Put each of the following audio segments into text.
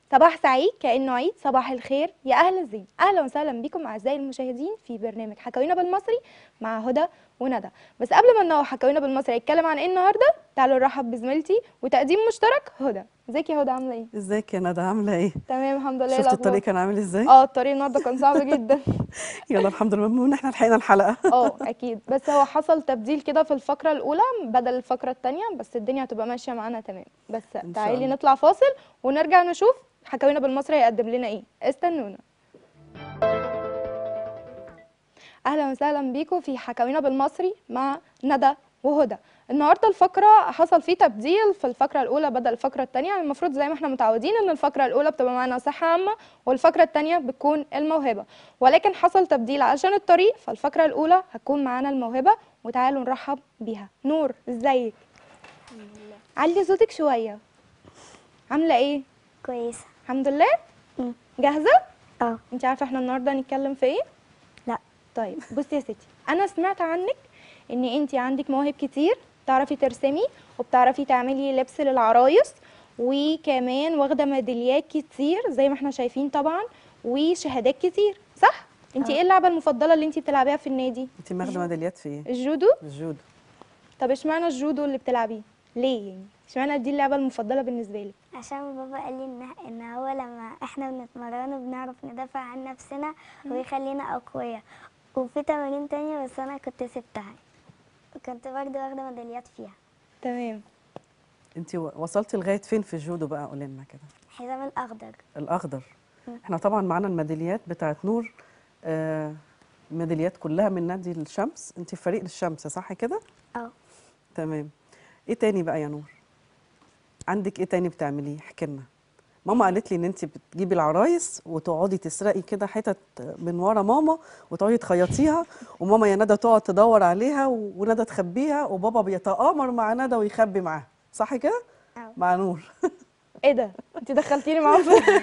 صباح سعيد كأنه عيد صباح الخير يا أهل الزين أهلا وسهلا بكم أعزائي المشاهدين في برنامج حكاوينا بالمصري مع هدى وندى بس قبل ما ننوع حكاوينا بالمصري هيتكلم عن ايه النهارده تعالوا نرحب بزميلتي وتقديم مشترك هدى ازيك يا هدى عامله ايه ازيك يا ندى عامله ايه تمام الحمد لله شفت الأخبار؟ الطريق كان عامل ازاي اه الطريق النهارده كان صعب جدا يلا الحمد لله المهم ان احنا لحقنا الحلقه اه اكيد بس هو حصل تبديل كده في الفقره الاولى بدل الفقره الثانيه بس الدنيا هتبقى ماشيه معانا تمام بس شاء تعالي الله. نطلع فاصل ونرجع نشوف حكاوينا بالمصري هيقدم لنا ايه استنونا اهلا وسهلا بيكم في حكاوينا بالمصري مع ندى وهدى النهارده الفقره حصل فيه تبديل في الفقره الاولى بدل الفقره الثانيه المفروض زي ما احنا متعودين ان الفقره الاولى بتبقى معانا صحه عامه والفقره الثانيه بتكون الموهبه ولكن حصل تبديل عشان الطريق فالفقره الاولى هتكون معانا الموهبه وتعالوا نرحب بيها نور ازيك علي صوتك شويه عامله ايه كويسة الحمد لله مم. جاهزه اه انت عارفه احنا النهارده هنتكلم في ايه لا طيب بصي يا ستي انا سمعت عنك ان انت عندك مواهب كتير بتعرفي ترسمي وبتعرفي تعملي لبس للعرايس وكمان واخده ميداليات كتير زي ما احنا شايفين طبعا وشهادات كتير صح انت آه. ايه اللعبه المفضله اللي انت بتلعبيها في النادي انت ماخده ميداليات في ايه الجودو الجودو طب اشمعنى الجودو اللي بتلعبيه ليه يعني اشمعنى دي اللعبه المفضله بالنسبه لك عشان بابا قال لي ان ان هو لما احنا بنتمرن بنعرف ندافع عن نفسنا ويخلينا اقوياء وفي تمارين تانية بس انا كنت سبتها كنت برضه واخدة ميداليات فيها تمام انت و- وصلتي لغايه فين في الجودو بقى قولي لنا كده الحزام الاخضر الاخضر مم. احنا طبعا معانا الميداليات بتاعت نور آه ميداليات كلها من نادي الشمس انت في فريق الشمس صح كده اه تمام ايه تاني بقى يا نور عندك ايه تاني بتعمليه احكي لنا ماما قالت لي ان انت بتجيبي العرايس وتقعدي تسرقي كده حتت من ورا ماما وتقعدي تخيطيها وماما يا ندى تقعد تدور عليها و- وندى تخبيها وبابا بيتآمر مع ندى ويخبي معاها صح كده اه مع نور ايه ده انت دخلتيني معاهم في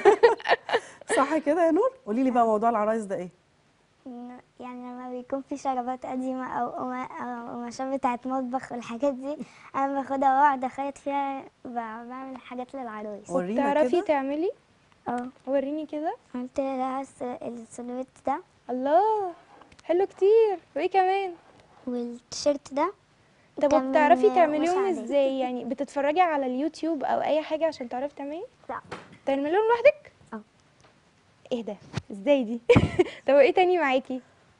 صح كده يا نور قولي لي بقى موضوع العرايس ده ايه إن- يعني لما بيكون في شرابات قديمة أو قما- أو قماشات بتاعت مطبخ والحاجات دي أنا باخدها وأقعد أخيط فيها ب- بعمل حاجات للعرايس ورينا بتعرفي كده تعملي اه وريني كده عملت لها الس- السلويت ده الله حلو كتير وايه كمان والتيشيرت ده طب كان وبتعرفي من تعمليهم قماش عادي. ازاي يعني بتتفرجي على اليوتيوب او اي حاجه عشان تعرفي تعملي لا تعمليهم لوحدك اه. ايه ده ازاي دي طب وايه تاني معاكي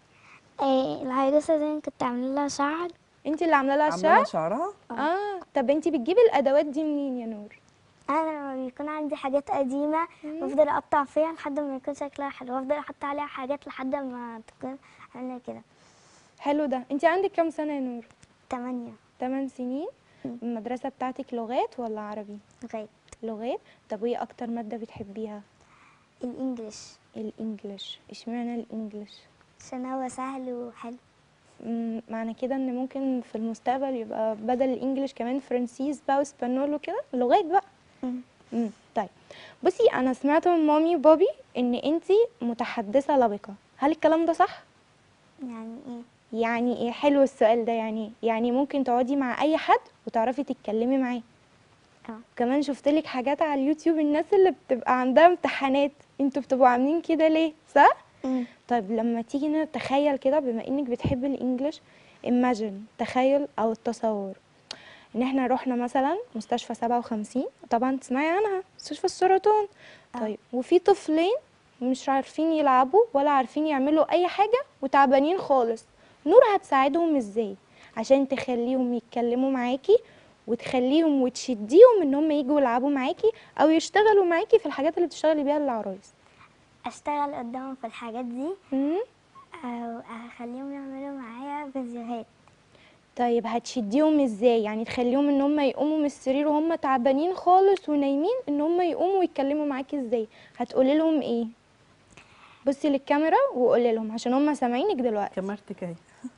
إيه العروسة دي كنت عاملة لها شعر انت اللي عامله لها عامله الشعر شعرها اه طب انت بتجيبي الادوات دي منين يا نور أنا لما بيكون عندي حاجات قديمة بفضل أقطع فيها لحد ما يكون شكلها حلو وأفضل أحط عليها حاجات لحد ما تكون عاملة كده حلو ده انت عندك كام سنه يا نور تمانية 8 سنين مم. المدرسه بتاعتك لغات ولا عربي لغاية لغات طب وايه اكتر ماده بتحبيها الإنجليش الانجليش اشمعنى الانجليش عشان هو سهل وحلو مم، معنى كده ان ممكن في المستقبل يبقى بدل الانجليش كمان فرنسيس بقى واسبانول وكده لغات بقى مم. طيب بصي انا سمعت من مامي وبابي ان انتي متحدثه لبقه هل الكلام ده صح يعني إيه يعني ايه حلو السؤال ده يعني إيه؟ يعني ممكن تقعدي مع اي حد وتعرفي تتكلمي معاه اه كمان شفت لك حاجات على اليوتيوب الناس اللي بتبقى عندها امتحانات انتوا بتبقوا عاملين كده ليه صح مم. طيب لما تيجي نتخيل كده بما انك بتحبي الانجليش imagine تخيل او التصور ان احنا رحنا مثلا مستشفى 57 طبعا تسمعي عنها مستشفى السرطان آه. طيب وفي طفلين مش عارفين يلعبوا ولا عارفين يعملوا اي حاجة وتعبانين خالص نور هتساعدهم ازاي عشان تخليهم يتكلموا معاكي وتخليهم وتشديهم ان هم يجوا يلعبوا معاكي او يشتغلوا معاكي في الحاجات اللي بتشتغلي بيها العرايس أشتغل قدامهم في الحاجات دي مم؟ أو أخليهم يعملوا معايا فيديوهات طيب هتشديهم ازاي يعني تخليهم ان هم يقوموا من السرير وهم تعبانين خالص ونايمين ان هم يقوموا ويتكلموا معاكي ازاي هتقولي لهم ايه بصي للكاميرا وقولي لهم عشان هم سامعينك دلوقتي كاميرتك اهي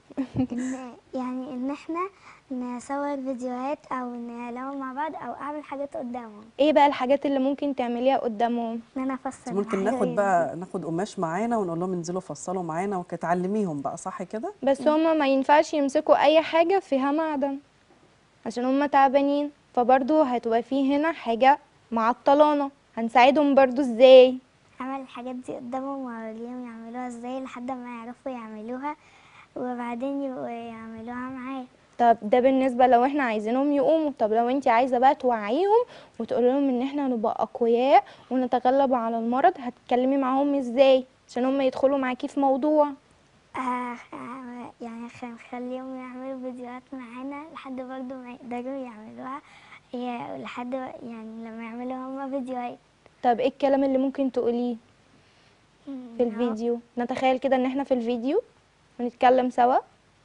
إن يعني إن إحنا نصور فيديوهات أو نلعب مع بعض أو أعمل حاجات قدامهم ايه بقى الحاجات اللي ممكن تعمليها قدامهم إن أنا أفصل ممكن الحاجة ناخد دي. بقى ناخد قماش معانا ونقول لهم انزلوا فصلوا معانا وتعلميهم بقى صح كده بس هم ما ينفعش يمسكوا اي حاجة فيها معدن عشان هم تعبانين فبرضو هتبقى فيه هنا حاجة معطلانة هنساعدهم برضو ازاي اعمل الحاجات دي قدامهم واوريهم يعملوها ازاي لحد ما يعرفوا يعملوها وبعدين يبقوا يعملوها معايا طب ده بالنسبة لو احنا عايزينهم يقوموا طب لو انت عايزة بقى توعيهم وتقول لهم ان احنا نبقى اقوياء ونتغلب على المرض هتتكلمي معاهم ازاي عشان هم يدخلوا معاكي في موضوع آه آه، يعني خ- نخليهم يعملوا فيديوهات معانا لحد برضو ما يقدروا يعملوها هي لحد يعني لما يعملوا هما فيديوهات طب ايه الكلام اللي ممكن تقوليه في إن هو- الفيديو نتخيل كده ان احنا في الفيديو ونتكلم سوا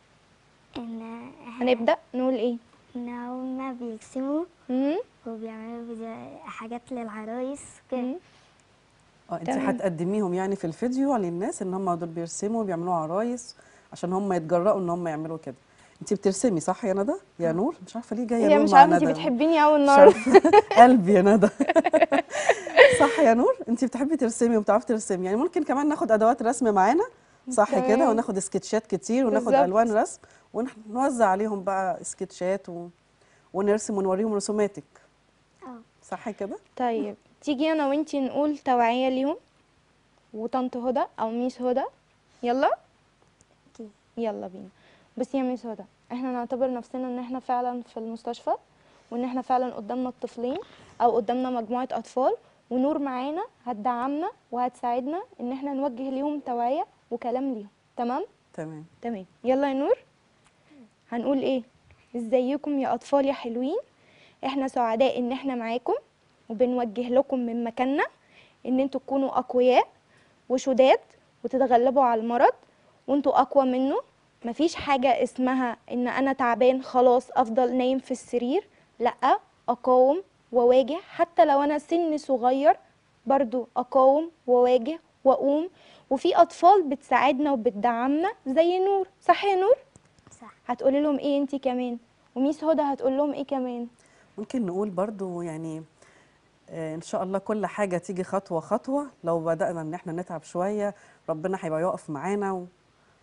ان إحنا- هنبدأ نقول ايه ان هما بيرسموا مم؟ وبيعملوا فيديو حاجات للعرايس كده مم. اه انت تمام. هتقدميهم يعني في الفيديو للناس ان هم دول بيرسموا وبيعملوا عرايس عشان هم يتجرأوا ان هم يعملوا كده انت بترسمي صح يا ندى يا نور مش عارفه ليه جايه هي نور مش مع عارفة انت ندى بتحبيني اوي مش النهارده عارفة. قلبي يا ندى صح يا نور انت بتحبي ترسمي وبتعرفي ترسمي يعني ممكن كمان ناخد ادوات رسم معانا صح كده تمام. وناخد سكتشات كتير وناخد بالظبط. الوان رسم ونوزع عليهم بقى سكتشات و... ونرسم ونوريهم رسوماتك اه صح كده طيب تيجي انا وانتي نقول توعية ليهم وطنط هدى او ميس هدى يلا اوكي يلا بينا بصي يا ميس هدى احنا نعتبر نفسنا ان احنا فعلا في المستشفى وان احنا فعلا قدامنا الطفلين او قدامنا مجموعة اطفال ونور معانا هتدعمنا وهتساعدنا ان احنا نوجه ليهم توعية وكلام ليهم تمام تمام تمام يلا يا نور هنقول ايه ازيكم يا اطفال يا حلوين احنا سعداء ان احنا معاكم وبنوجه لكم من مكاننا ان انتوا تكونوا اقوياء وشداد وتتغلبوا على المرض وانتوا اقوى منه مفيش حاجة اسمها ان انا تعبان خلاص افضل نايم في السرير لا اقاوم وواجه حتى لو انا سن صغير برضو اقاوم وواجه واقوم وفي اطفال بتساعدنا وبتدعمنا زي نور صح يا نور صح هتقولي لهم ايه انتي كمان وميس هدى هتقول لهم ايه كمان ممكن نقول برضو يعني آه، ان شاء الله كل حاجه تيجي خطوه خطوه لو بدانا ان احنا نتعب شويه ربنا هيبقى يقف معانا و...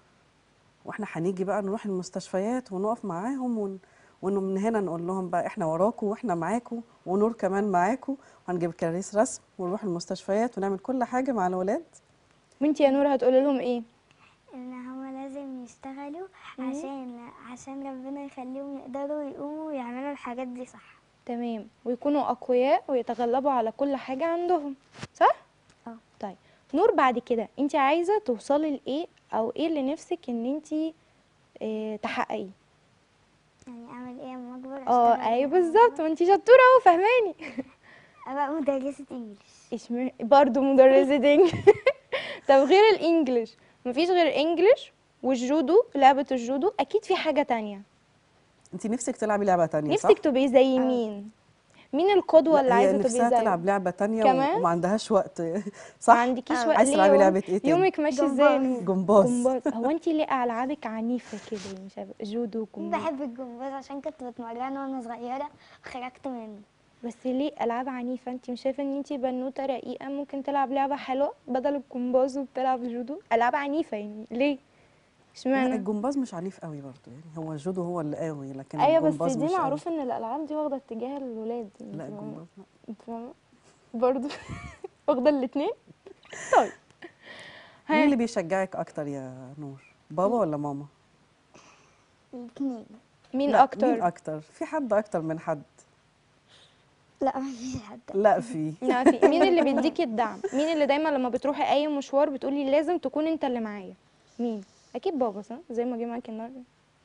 واحنا هنيجي بقى نروح المستشفيات ونقف معاهم ون... وانه من هنا نقول لهم بقى احنا وراكم واحنا معاكم ونور كمان معاكم وهنجيب كراسي رسم ونروح المستشفيات ونعمل كل حاجه مع الولاد وانتي يا نور هتقولي لهم ايه ان هما لازم يشتغلوا عشان عشان ربنا يخليهم يقدروا يقوموا ويعملوا الحاجات دي صح تمام ويكونوا اقوياء ويتغلبوا على كل حاجة عندهم صح اه طيب نور بعد كده انت عايزة توصلي لايه او ايه اللي نفسك ان انت اه تحققيه يعني اعمل ايه اما اكبر اه أشتغل ايوه إيه؟ بالظبط وانت شطورة اهو فاهماني ابقى مدرسة انجليش اشمعنى برضه مدرسة انجلش طب غير الانجليش مفيش غير انجليش والجودو لعبة الجودو اكيد في حاجة تانية انت نفسك تلعبي لعبه تانية صح نفسك تبقي زي مين مين القدوة اللي لا، هي عايزة نفسها تبقي زيه تلعب لعبه تانية كمان؟ وما عندهاش وقت صح ما عندكيش آه. وقت عايزة ليه تلعبي يوم- لعبة إيه تاني؟ يومك ماشي ازاي يا جمباز. نور؟ جمباز جمباز هو انت ليه العابك عنيفه كده مش عارفه جودو جمباز بحب الجمباز عشان كنت بتمرن وانا صغيرة وخرجت منه بس ليه العاب عنيفه انت مش شايفه ان انت بنوته رقيقه ممكن تلعب لعبه حلوه بدل الجمباز وبتلعب جودو العاب عنيفه يعني ليه لا اشمعنى الجمباز مش عنيف قوي برضه يعني هو الجودو هو اللي قوي لكن ايوه بس الجمباز دي مش قوي. معروف ان الالعاب دي واخده اتجاه الولاد يعني لا انت فاهمة؟ الجمباز لا انت فاهمه برضه واخده الاثنين طيب مين ها. اللي بيشجعك اكتر يا نور بابا ولا ماما الاثنين مين لا، اكتر مين اكتر في حد اكتر من حد لا مفيش حد لا في لا في مين اللي بيديكي الدعم مين اللي دايما لما بتروحي اي مشوار بتقولي لازم تكون انت اللي معايا مين اكيد بابا صح زي ما جه معاكي النهارده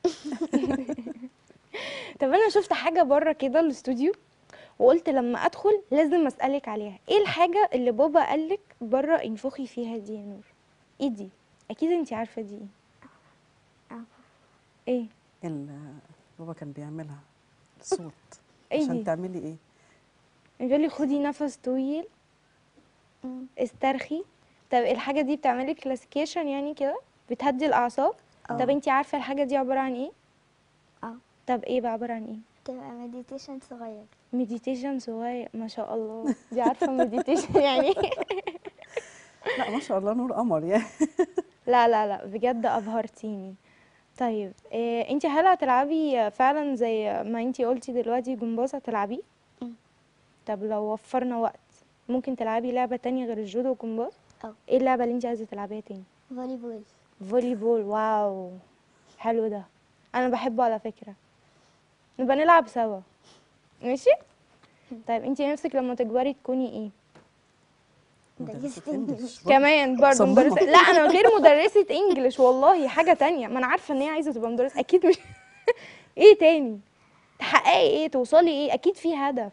طب انا شفت حاجه بره كده الاستوديو وقلت لما ادخل لازم اسالك عليها ايه الحاجه اللي بابا قالك بره انفخي فيها دي يا نور ايه دي اكيد انت عارفه دي ايه آه. ايه ال- بابا كان بيعملها صوت ايه عشان دي تعملي ايه يقول لي خدي نفس طويل مم. استرخي طب الحاجة دي بتعملي كلاسيكيشن يعني كده بتهدي الأعصاب اه. طب انتي عارفة الحاجة دي عبارة عن ايه اه طب ايه بقى عبارة عن ايه تبقى مديتيشن صغير مديتيشن صغير ما شاء الله دي عارفة مديتيشن يعني إيه؟ لا ما شاء الله نور قمر يعني لا لا لا بجد أبهرتيني طيب إيه انتي هل هتلعبي فعلا زي ما انتي قلتي دلوقتي جمباز هتلعبيه مم. طب لو وفرنا وقت ممكن تلعبي لعبة تانية غير الجودو والجمباز اه ايه اللعبة اللي انت عايزة تلعبيها تاني فولي بول فولي بول واو حلو ده انا بحبه على فكرة نبقى نلعب سوا ماشي طيب انت نفسك لما تكبري تكوني ايه مدرسة مدرسة انجلش إنجليش. كمان برضه صممة. مدرسة لا انا غير مدرسة انجلش والله حاجة تانية ما انا عارفة ان هي عايزة تبقى مدرسة اكيد مش ايه تاني تحققي ايه توصلي ايه اكيد في هدف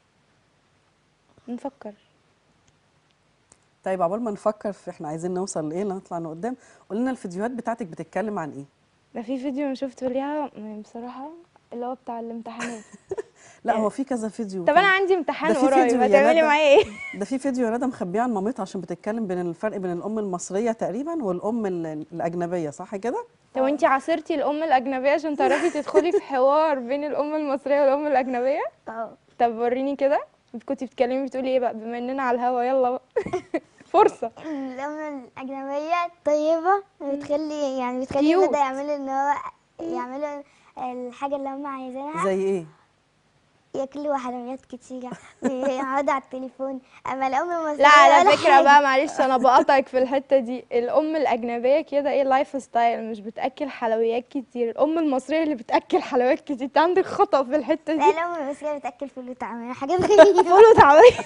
نفكر طيب عقبال ما نفكر في احنا عايزين نوصل لايه نطلع لقدام قول لنا الفيديوهات بتاعتك بتتكلم عن ايه ده في فيديو انا شفته ليها م- بصراحة اللي هو بتاع الامتحانات لا هو في كذا فيديو طب كان- انا عندي امتحان ده في قريب فيديو يا هتعملي ندى. معايا ايه ده في فيديو يا ندى مخبيه عن مامتها عشان بتتكلم بين الفرق بين الام المصريه تقريبا والام ال- الاجنبيه صح كده طب انتي عاصرتي الام الاجنبيه عشان تعرفي تدخلي في حوار بين الام المصريه والام الاجنبيه اه طب وريني كده كنتي بتتكلمي بتقولي ايه بقى بما اننا على الهوا يلا بقى فرصه الأم الأجنبية طيبة بتخلي يعني بتخلي Cute. الولاد يعملوا إن هو يعملوا الحاجة اللي هم عايزينها زي ايه ياكلوا حلويات كتيرة ويقعدوا على التليفون أما الأم المصرية لا على ولا فكره حاجة. بقى معلش انا بقطعك في الحته دي الام الاجنبيه كده ايه لايف ستايل مش بتاكل حلويات كتير الام المصريه اللي بتاكل حلويات كتير انت عندك خطا في الحته لا دي الأم المصرية بتأكل فول وطعمية حاجات غريبة فول وطعميه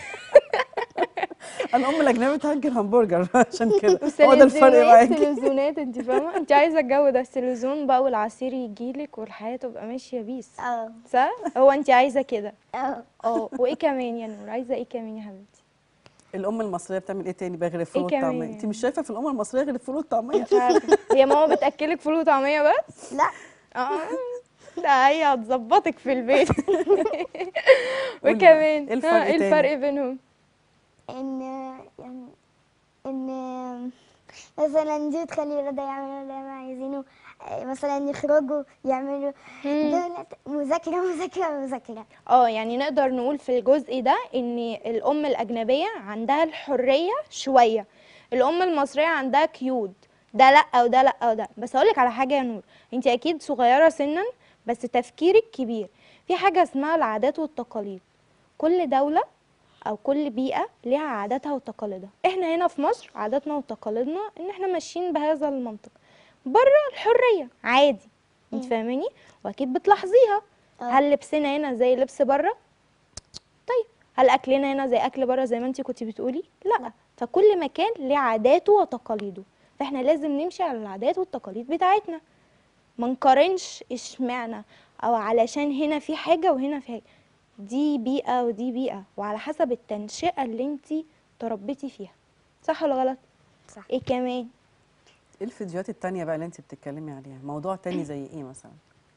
الام الاجنبيه بتاكل همبرجر عشان كده هو ده الفرق والسلزونات معاكي سلزونات انت فاهمه انت عايزه الجو ده السلزون بقى والعصير يجيلك والحياه تبقى ماشيه بيس اه صح هو انت عايزه كده اه اه وايه كمان يا نور عايزه ايه كمان يا حبيبتي الام المصريه بتعمل ايه تاني بقى غير الفول إيه كمان؟ والطعميه انت مش شايفه في الام المصريه غير الفول والطعميه مش عارفه هي ماما بتاكلك فول وطعميه بس لا اه لا هي هتظبطك في البيت قولي بقى، وكمان إيه الفرق ها، ايه تاني؟ الفرق بينهم إن يعني إن مثلا دي تخلي الولاد يعملوا اللي هم عايزينه آه، مثلا يخرجوا يعملوا دول مذاكرة مذاكرة مذاكرة اه يعني نقدر نقول في الجزء ده ان الام الاجنبيه عندها الحريه شويه الام المصريه عندها قيود ده لا وده لا وده بس اقولك على حاجه يا نور انت اكيد صغيره سنا بس تفكيرك كبير في حاجه اسمها العادات والتقاليد كل دوله او كل بيئه ليها عاداتها وتقاليدها احنا هنا في مصر عاداتنا وتقاليدنا ان احنا ماشيين بهذا المنطق بره الحريه عادي انت فاهماني واكيد بتلاحظيها اه. هل لبسنا هنا زي لبس بره طيب هل اكلنا هنا زي اكل بره زي ما انت كنتي بتقولي لا فكل مكان ليه عاداته وتقاليده فاحنا لازم نمشي على العادات والتقاليد بتاعتنا ما نقارنش اشمعنى او علشان هنا في حاجه وهنا في حاجه دي بيئه ودي بيئه وعلى حسب التنشئه اللي انت تربيتي فيها صح ولا غلط صح ايه كمان ايه الفيديوهات التانية بقى اللي انت بتتكلمي عليها موضوع تاني زي ايه مثلا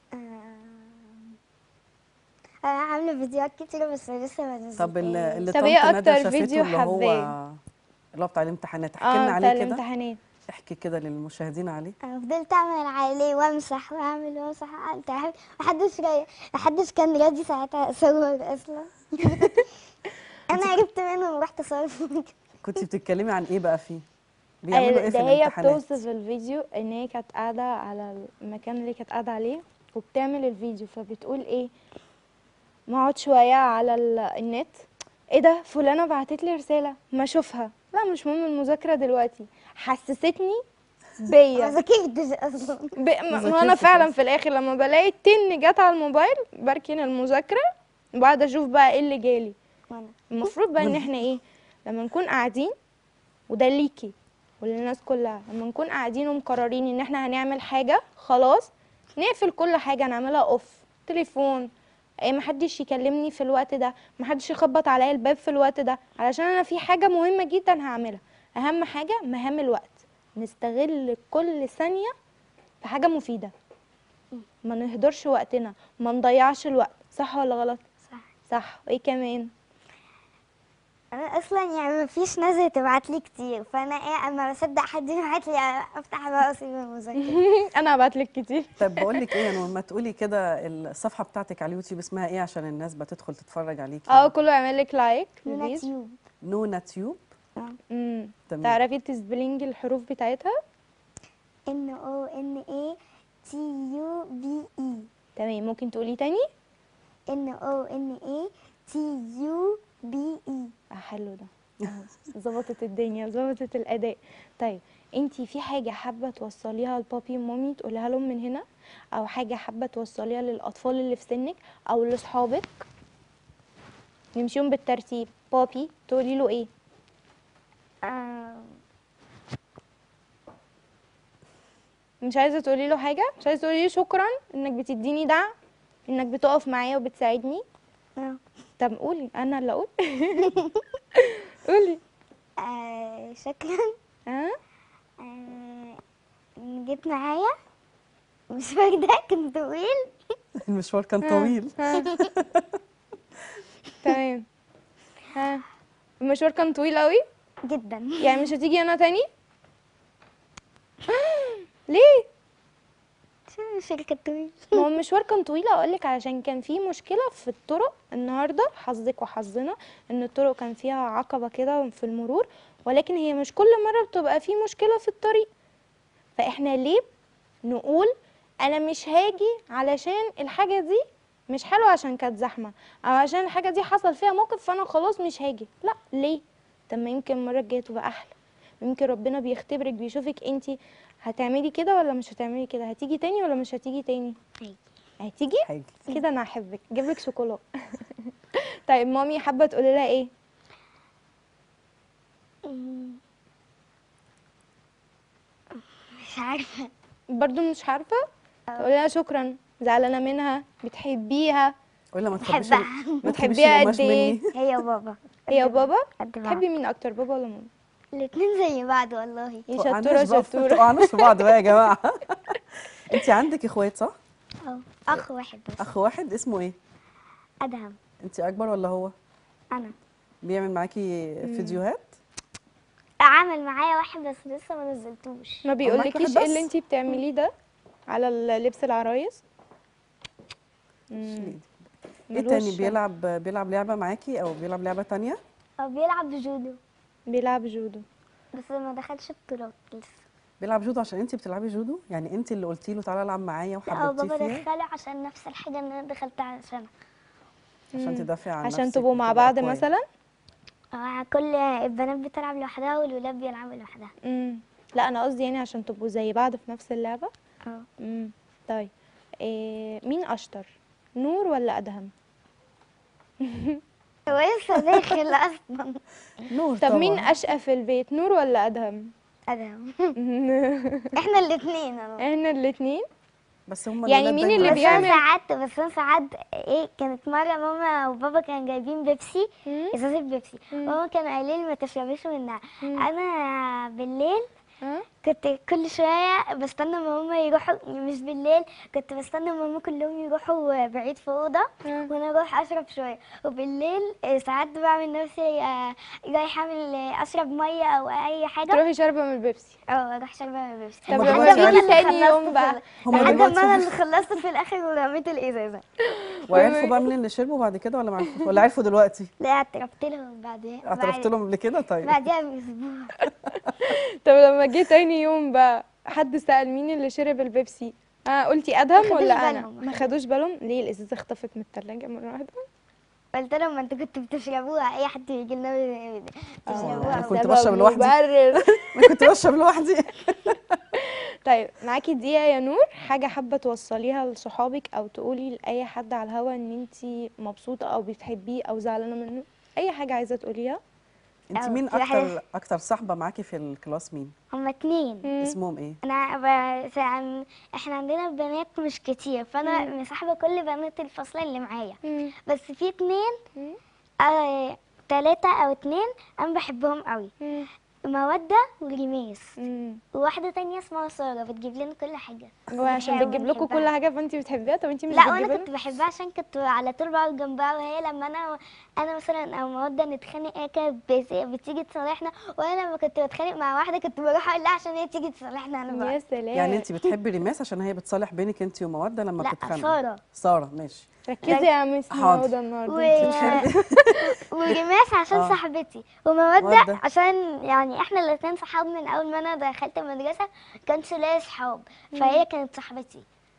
انا عامله فيديوهات كتير بس لسه ما طب ال- نزلتهاش. اللي طب طنط إيه ندى أكتر شافته فيديو اللي هو حباه؟ اللي هو بتاع الامتحانات احكي اه لنا بتاع عليه كده الامتحانات احكي كده للمشاهدين عليه انا فضلت اعمل عليه وامسح واعمل وامسح وعملت حاجة. محدش راي... محدش كان راضي ساعتها اصور اصلا انا عرفت منهم ورحت اصور فيهم. كنت بتتكلمي عن ايه بقى فيه بيعملوا ايه في ده هي الامتحانات بتوصف الفيديو ان هي كانت قاعده على المكان اللي كانت قاعده عليه وبتعمل الفيديو فبتقول ايه ما اقعد شويه على ال- النت ايه ده فلانه بعتت لي رساله ما اشوفها لا مش مهم المذاكره دلوقتي حسستني ما بيا ذاكرتش اصلا ب... ما ما انا ذاكرتي فعلا خالص. في الاخر لما بلاقي التن جت على الموبايل بركن المذاكره وبعد اشوف بقى ايه اللي جالي وانا المفروض بقى ان احنا ايه لما نكون قاعدين وده ليكي وللناس كلها لما نكون قاعدين ومقررين ان احنا هنعمل حاجه خلاص نقفل كل حاجه نعملها اوف تليفون ايه محدش يكلمني في الوقت ده محدش يخبط عليا الباب في الوقت ده علشان انا في حاجه مهمه جدا هعملها اهم حاجه مهام الوقت نستغل كل ثانيه في حاجه مفيده ما نهدرش وقتنا ما نضيعش الوقت صح ولا غلط صح صح وايه كمان انا اصلا يعني ما فيش ناس تبعت لي كتير فانا ايه اما بصدق حد يبعت لي افتح بقى واسيب المذاكره انا هبعت لك كتير طب بقول لك ايه يا نور ما تقولي كده الصفحه بتاعتك على اليوتيوب اسمها ايه عشان الناس بتدخل تتفرج عليكي اه كله يعمل لك لايك لونا بليز تيوب نونا تيوب امم تمام تعرفي تسبلينج الحروف بتاعتها ان او ان اي تي يو بي اي تمام ممكن تقولي تاني ان او ان اي تي يو بي اي آه حلو ده أهو، ظبطت الدنيا ظبطت الاداء طيب انتي في حاجه حابه توصليها لبابي ومامي تقوليها لهم من هنا او حاجه حابه توصليها للاطفال اللي في سنك او لاصحابك نمشيهم بالترتيب بابي تقولي له ايه مش عايزه تقولي له حاجه مش عايزه تقولي له شكرا انك بتديني دعم انك بتقف معايا وبتساعدني طب قولي انا اللي اقول قولي شكرا ها آه، إن جيت معايا مش فاكرة كان طويل المشوار كان طويل ها. تمام ها المشوار كان طويل قوي جدا يعني مش هتيجي هنا تاني ليه شركة طويل ما هو المشوار كان طويل اقولك علشان كان في مشكله في الطرق النهارده حظك وحظنا ان الطرق كان فيها عقبه كده في المرور ولكن هي مش كل مره بتبقى في مشكله في الطريق فاحنا ليه نقول انا مش هاجي علشان الحاجه دي مش حلوه عشان كانت زحمه او عشان الحاجه دي حصل فيها موقف فانا خلاص مش هاجي لا ليه طب ما يمكن المره الجايه تبقى احلى يمكن ربنا بيختبرك بيشوفك انتي هتعملي كده ولا مش هتعملي كده هتيجي تاني ولا مش هتيجي تاني هيجي. هتيجي حاجه كده انا هحبك اجيب لك شوكولاته طيب مامي حابه تقولي لها ايه مش عارفة برضو مش عارفه تقولي لها شكرا زعلانه منها بتحبيها ولا ما تحبيش بحبها. ما تحبيش بتحبيها القماش قد ايه مني هي وبابا هي وبابا قد بعض تحبي مين اكتر بابا ولا ماما الاتنين زي بعض والله يا توقعناش شطوره بقى- ما شطوره توقعناش في بعض بقى يا جماعه انت عندك اخوات صح اه اخ واحد بس اخ واحد اسمه ايه ادهم انت اكبر ولا هو انا بيعمل معاكي فيديوهات عمل معايا واحد بس لسه ما نزلتوش ما معاكي بيقولكيش واحد ايه اللي بس؟ انتي بتعمليه ده على ال- لبس العرايس مم. ايه ملوش- تاني بيلعب بيلعب لعبه معاكي او بيلعب لعبه تانية هو بيلعب جودو بيلعب جودو بس ما دخلش بطولات لسه بيلعب جودو عشان انت بتلعبي جودو يعني انت اللي قلتي له تعالى العب معايا لا هو وحببتيه بابا فيها دخله عشان نفس الحاجة اللي انا دخلتها عشانها عشان مم. تدافعي عن عشان نفسك تبقوا مع وتبقى بعض أقوياء. مثلا آه، كل البنات بتلعب لوحدها والولاد بيلعبوا لوحدها مم. لا انا قصدي يعني عشان تبقوا زي بعض في نفس اللعبه اه مم. طيب إيه مين اشطر نور ولا ادهم هو لسه داخل اصلا نور طب مين طبعاً. اشقى في البيت نور ولا ادهم ادهم احنا الاثنين احنا الاتنين بس هم يعني الولاد مين دايماً اللي بس انا بيعمل- ساعات بس انا ساعات ايه كانت مره ماما وبابا كانوا جايبين بيبسي مم. ازازه بيبسي مم. ماما كانوا قايلين لي ما تشربيش منها مم. انا بالليل ها؟ كنت كل شويه بستنى ماما يروحوا مش بالليل كنت بستنى ماما كلهم يروحوا بعيد في اوضه مم. وانا اروح اشرب شويه وبالليل آه، ساعات بعمل نفسي آه، رايحه اعمل آه، اشرب ميه او اي حاجه تروحي شاربه من البيبسي اه اروح شاربه بيبسي طب هما لحد دلوقتي ما أنا عرفوا- اللي تاني خلصت يوم في بقى. ال- هما لحد دلوقتي ما انا اللي خلصت في الاخر ورميت الازازه وعرفوا بقى مين اللي شربوا بعد كده ولا ما عرفوش ولا عرفوا دلوقتي لا اعترفت لهم بعدين اعترفت لهم قبل كده طيب بعدها باسبوع طب لما جه تاني يوم بقى حد سأل مين اللي شرب البيبسي اه قلتي ادهم خدوش ولا انا بالهم، ما ما خدوش بالهم ليه الازازه اختفت من التلاجة مره واحده قلت لهم ما انتوا كنتوا بتشربوها اي حد يجي لنا أنا تشربوها كنت سبب بشرب لوحدي. مبرر انا كنت بشرب لوحدي طيب معاكي دقيقه يا نور حاجه حابه توصليها لصحابك او تقولي لاي حد على الهوا ان انت مبسوطه او بتحبيه او زعلانه منه اي حاجه عايزه تقوليها انت أو مين في واحدة- اكتر اكتر صاحبه معاكي في الكلاس مين هما اتنين مم. اسمهم ايه انا ب... عن... احنا عندنا بنات مش كتير فانا مصاحبه كل بنات الفصل اللي معايا مم. بس في اتنين مم. آه... تلاتة او اتنين انا بحبهم قوي مم. مودة وريميس مم. وواحدة تانية اسمها سارة بتجيب لنا كل حاجة هو عشان بنحاول بتجيب لكم كل نحبها. حاجه فانت بتحبيها طب انت مش لا بتجيبي وانا لها؟ كنت بحبها عشان كنت على طول بقعد جنبها وهي لما انا انا مثلا او مودة نتخانق هي كانت بت- بتيجي تصالحنا وانا لما كنت بتخانق مع واحده كنت بروح اقول لها عشان هي تيجي تصالحنا انا يا بقى سلام يعني انت بتحبي ريماس عشان هي بتصالح بينك انت وموده لما لا، بتتخانقوا سارة. ساره ماشي ركزي يا مس حاضر. موضة النهارده و... انت وريماس عشان آه. صاحبتي ومودة مودة. عشان يعني احنا الاتنين صحاب من اول ما انا دخلت المدرسة كانش ليا صحاب فهي كانت صاحبتي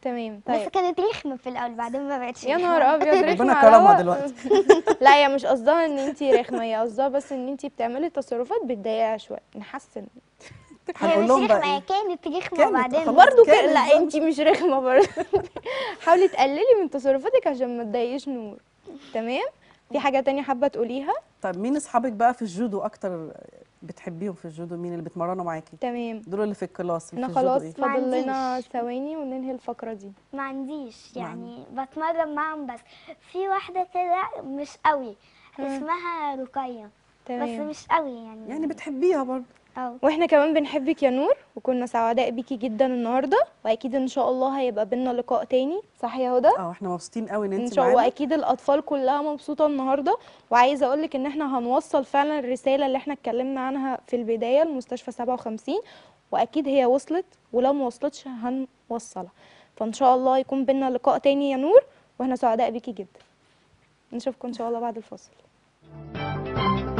تمام بس طيب كانت رخمة في الأول بعدين ما بقتش يا رخمة. نهار ابيض رخمة ربنا على كرمها وق- دلوقتي. لا هي مش قصدها ان انت رخمه هي قصدها بس ان انت بتعملي تصرفات بتضايقها شويه نحسن هي هنقول مش لهم بقى رخمة هي إيه؟ كانت رخمة كانت، وبعدين خلاص. برضه كانت لا بقى. انت مش رخمه برضه حاولي تقللي من تصرفاتك عشان ما تضايقيش نور تمام في حاجه تانية حابه تقوليها طب مين اصحابك بقى في الجودو اكتر بتحبيهم في الجودو مين اللي بيتمرنوا معاكي تمام دول اللي في الكلاس اللي احنا في الجودو خلاص إيه؟ ما فاضل لنا عنديش. ثواني وننهي الفقره دي ما عنديش ما يعني بتمرن معاهم بس في واحدة كده مش قوي مم. اسمها رقية بس تمام مش قوي يعني يعني بتحبيها برضه اه واحنا كمان بنحبك يا نور وكنا سعداء بيكي جدا النهارده واكيد ان شاء الله هيبقى بينا لقاء تاني صح يا هدى اه احنا مبسوطين قوي ان ان انت شاء الله معانا اكيد الاطفال كلها مبسوطه النهارده وعايزه اقول لك ان احنا هنوصل فعلا الرساله اللي احنا اتكلمنا عنها في البدايه المستشفى 57 واكيد هي وصلت ولو ما وصلتش هنوصلها فان شاء الله يكون بينا لقاء تاني يا نور واحنا سعداء بيكي جدا نشوفكم ان شاء الله بعد الفاصل